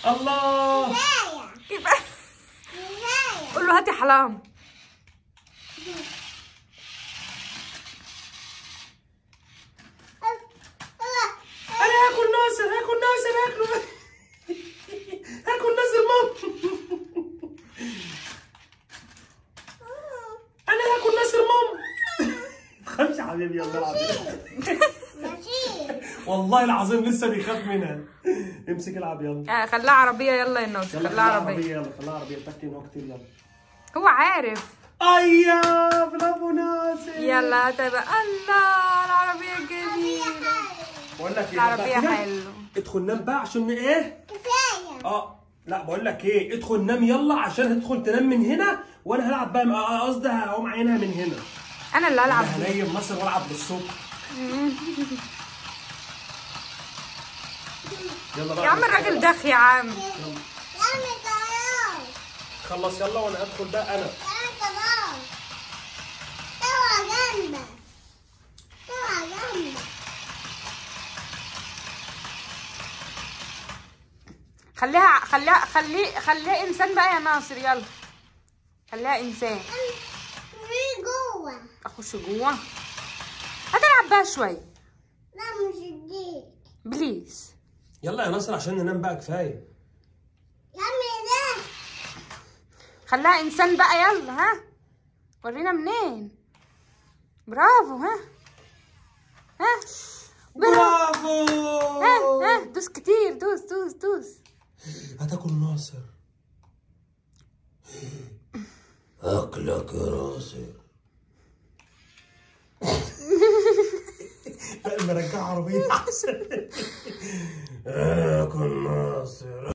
الله كفاية كيف كفاية قول له هاتي حلام انا هاكل ناصر هاكل ناصر هاكل هاكل ناصر مام انا هاكل ناصر مام تخافش يا حبيبي والله العظيم ماشي والله العظيم لسه بيخاف منها امسك العب يلا آه، خليها عربيه يلا يا ناصر يلا خليها عربيه يلا خليها عربيه اتكي ان هو كتير يلا هو عارف ايا برافو ناصر يلا تبقى الله العربيه جميله بقول لك ايه العربيه بقى كده؟ حلو ادخل نام بقى عشان ايه كفاية اه لا بقول لك ايه ادخل نام يلا عشان هتدخل تنام من هنا وانا هلعب بقى آه، قصدي هقوم عينها من هنا انا اللي انا هلعب بيه. هنيم مصر والعب بالصبح يلا بقى يا عم الراجل دخ يا عم يلا كمان خلص يلا وانا هدخل بقى انا يلا كمان طلع جنبك طلع جنبك خليها خليها خليه خليها انسان بقى يا ناصر يلا خليها انسان في جوه اخش جوه هتلعب بقى شويه لا مش اديك بليز يلا يا ناصر عشان ننام بقى كفايه يا عمي ده خليها انسان بقى يلا ها ورينا منين برافو ها ها برافو برافو ها ها دوس كتير دوس دوس دوس هتاكل ناصر اكلك يا ناصر لا مرجع عربية احسن اكل ناصر